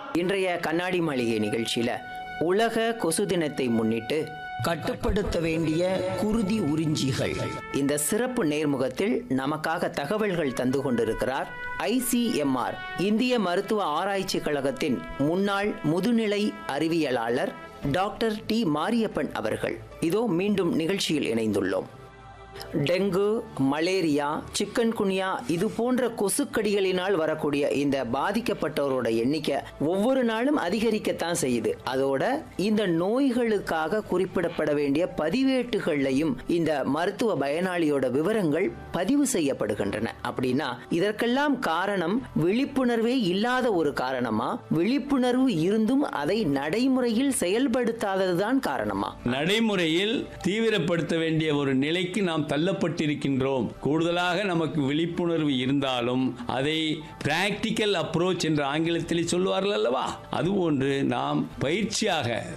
இன்றைய கண்ணாடி மாளிகை நிகழ்ச்சியில உலக கொசு தினத்தை முன்னிட்டு கட்டுப்படுத்த வேண்டிய குருதி உறிஞ்சிகள் இந்த சிறப்பு நேர்முகத்தில் நமக்காக தகவல்கள் தந்து கொண்டிருக்கிறார் ஐசிஎம்ஆர் இந்திய மருத்துவ ஆராய்ச்சி கழகத்தின் முன்னாள் முதுநிலை அறிவியலாளர் டாக்டர் டி மாரியப்பன் அவர்கள் இதோ மீண்டும் நிகழ்ச்சியில் இணைந்துள்ளோம் டெங்கு மலேரியா சிக்கன் குனியா இது போன்ற கொசுக்கடிகளினால் வரக்கூடிய இந்த பாதிக்கப்பட்டவரோட எண்ணிக்கை ஒவ்வொரு நாளும் அதிகரிக்கத்தான் செய்யுது அதோட இந்த நோய்களுக்காக குறிப்பிடப்பட வேண்டிய பதிவேட்டுகள்லையும் இந்த மருத்துவ பயனாளியோட விவரங்கள் பதிவு செய்யப்படுகின்றன அப்படின்னா இதற்கெல்லாம் காரணம் விழிப்புணர்வே இல்லாத ஒரு காரணமா விழிப்புணர்வு இருந்தும் அதை நடைமுறையில் செயல்படுத்தாததுதான் காரணமா நடைமுறையில் தீவிரப்படுத்த வேண்டிய ஒரு நிலைக்கு நாம் தள்ளப்பட்டிருக்கின்றோம் கூடுதலாக நமக்கு விழிப்புணர்வு இருந்தாலும் அதை பிராக்டிக்கல் அப்ரோச் என்ற ஆங்கிலத்தில் சொல்லுவார்கள் அல்லவா அதுபோன்று நாம் பயிற்சியாக